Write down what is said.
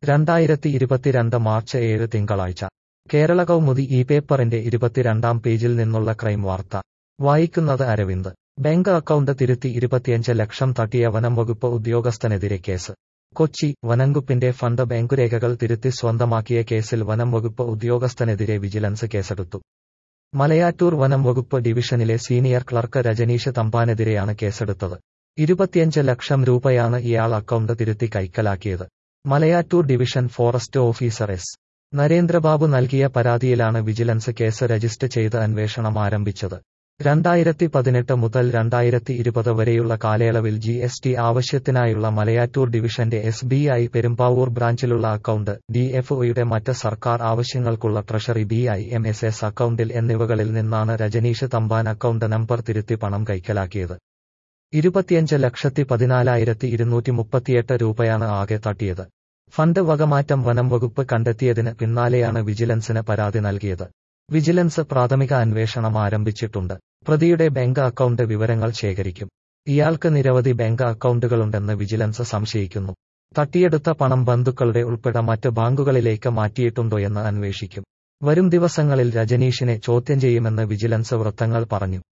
രണ്ടായിരത്തി ഇരുപത്തിരണ്ട് മാർച്ച് ഏഴ് തിങ്കളാഴ്ച കേരള കൗമുദി ഈ പേപ്പറിന്റെ ഇരുപത്തിരണ്ടാം പേജിൽ നിന്നുള്ള ക്രൈം വാർത്ത വായിക്കുന്നത് അരവിന്ദ് ബാങ്ക് അക്കൗണ്ട് തിരുത്തി ഇരുപത്തിയഞ്ച് ലക്ഷം തട്ടിയ വനം വകുപ്പ് ഉദ്യോഗസ്ഥനെതിരെ കേസ് കൊച്ചി വനംകുപ്പിന്റെ ഫണ്ട് ബാങ്കുരേഖകൾ തിരുത്തി സ്വന്തമാക്കിയ കേസിൽ വനം വകുപ്പ് ഉദ്യോഗസ്ഥനെതിരെ വിജിലൻസ് കേസെടുത്തു മലയാറ്റൂർ വനം വകുപ്പ് ഡിവിഷനിലെ സീനിയർ ക്ലർക്ക് രജനീഷ് തമ്പാനെതിരെയാണ് കേസെടുത്തത് ഇരുപത്തിയഞ്ച് ലക്ഷം രൂപയാണ് ഇയാൾ അക്കൗണ്ട് തിരുത്തി കൈക്കലാക്കിയത് Malayattoor division forest officer S Narendrababu നൽകിയ പരാതിയിലാണ് വിജിലൻസ് കേസ് രജിസ്റ്റർ ചെയ്ത് അന്വേഷണം ആരംഭിച്ചത് രണ്ടായിരത്തി പതിനെട്ട് മുതൽ രണ്ടായിരത്തി ഇരുപത് വരെയുള്ള കാലയളവിൽ ജി എസ് ടി ആവശ്യത്തിനായുള്ള മലയാറ്റൂർ ഡിവിഷന്റെ എസ് ബി ഐ പെരുമ്പാവൂർ ബ്രാഞ്ചിലുള്ള അക്കൗണ്ട് ഡി എഫ് ഒയുടെ മറ്റ് സർക്കാർ ആവശ്യങ്ങൾക്കുള്ള treasury B I M S S അക്കൗണ്ടിൽ എന്നിവകളിൽ നിന്നാണ് രജനീഷ് തമ്പാൻ അക്കൗണ്ട് നമ്പർ തിരുത്തി പണം കൈക്കലാക്കിയത് ഇരുപത്തിയഞ്ച് ലക്ഷത്തി പതിനാലായിരത്തി ഇരുന്നൂറ്റി മുപ്പത്തിയെട്ട് രൂപയാണ് ആകെ തട്ടിയത് ഫണ്ട് വകമാറ്റം വനം വകുപ്പ് കണ്ടെത്തിയതിന് പിന്നാലെയാണ് വിജിലൻസിന് പരാതി നൽകിയത് വിജിലൻസ് പ്രാഥമിക അന്വേഷണം ആരംഭിച്ചിട്ടുണ്ട് പ്രതിയുടെ ബാങ്ക് അക്കൗണ്ട് വിവരങ്ങൾ ശേഖരിക്കും ഇയാൾക്ക് നിരവധി ബാങ്ക് അക്കൗണ്ടുകളുണ്ടെന്ന് വിജിലൻസ് സംശയിക്കുന്നു തട്ടിയെടുത്ത പണം ബന്ധുക്കളുടെ ഉൾപ്പെടെ മറ്റ് ബാങ്കുകളിലേക്ക് മാറ്റിയിട്ടുണ്ടോയെന്ന് അന്വേഷിക്കും വരും ദിവസങ്ങളിൽ രജനീഷിനെ ചോദ്യം ചെയ്യുമെന്ന് വിജിലൻസ് വൃത്തങ്ങൾ പറഞ്ഞു